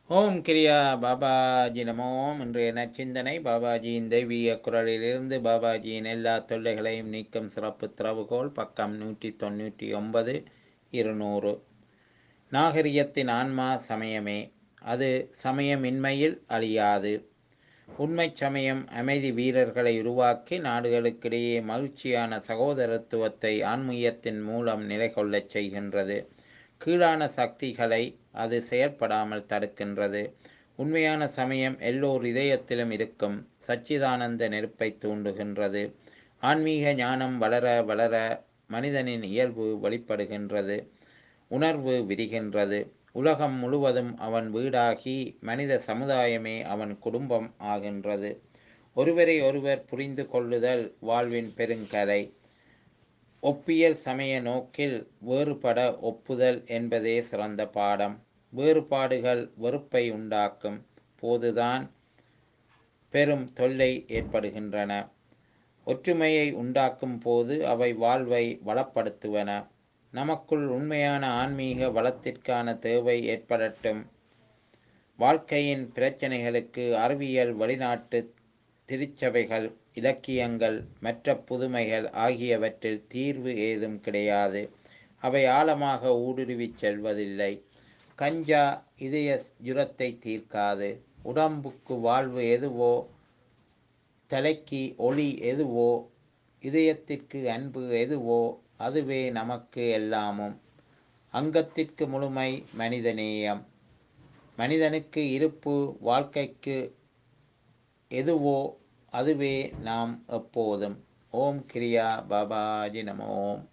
ஓம் கிரியா பாபாஜி நமோம் இன்றைய நச்சிந்தனை பாபாஜியின் தெய்வீக குரலிலிருந்து பாபாஜியின் எல்லா தொல்லைகளையும் நீக்கும் சிறப்பு திறவுகோல் பக்கம் நூற்றி தொண்ணூற்றி ஒன்பது இருநூறு நாகரிகத்தின் ஆன்மா சமயமே அது சமயமின்மையில் அழியாது உண்மை சமயம் அமைதி வீரர்களை உருவாக்கி நாடுகளுக்கிடையே மகிழ்ச்சியான சகோதரத்துவத்தை ஆன்மீகத்தின் மூலம் நிலைகொள்ளச் செய்கின்றது கீழான சக்திகளை அது செயற்படாமல் தடுக்கின்றது உண்மையான சமயம் எல்லோர் இதயத்திலும் இருக்கும் சச்சிதானந்த நெருப்பை தூண்டுகின்றது ஆன்மீக ஞானம் வளர வளர மனிதனின் இயல்பு வெளிப்படுகின்றது உணர்வு விரிகின்றது உலகம் முழுவதும் அவன் வீடாகி மனித சமுதாயமே அவன் குடும்பம் ஆகின்றது ஒருவரை ஒருவர் புரிந்து கொள்ளுதல் வாழ்வின் பெருங்கலை ஒப்பியல் சமய நோக்கில் வேறுபட ஒப்புதல் என்பதே சிறந்த பாடம் வேறுபாடுகள் வெறுப்பை உண்டாக்கும் போதுதான் பெரும் தொல்லை ஏற்படுகின்றன ஒற்றுமையை உண்டாக்கும் போது அவை வாழ்வை வளப்படுத்துவன நமக்குள் உண்மையான ஆன்மீக வளத்திற்கான தேவை ஏற்படட்டும் வாழ்க்கையின் பிரச்சனைகளுக்கு அறிவியல் வெளிநாட்டு திருச்சபைகள் இலக்கியங்கள் மற்ற புதுமைகள் ஆகியவற்றில் தீர்வு ஏதும் கிடையாது அவை ஆழமாக ஊடுருவிச் செல்வதில்லை கஞ்சா இதய ஜுரத்தை தீர்க்காது உடம்புக்கு வாழ்வு எதுவோ தலைக்கு ஒளி எதுவோ இதயத்திற்கு அன்பு எதுவோ அதுவே நமக்கு எல்லாமும் அங்கத்திற்கு முழுமை மனிதநேயம் மனிதனுக்கு இருப்பு வாழ்க்கைக்கு எதுவோ அதுவே நாம் எப்போதும் ஓம் கிரியா பாபாஜி நம ஓம்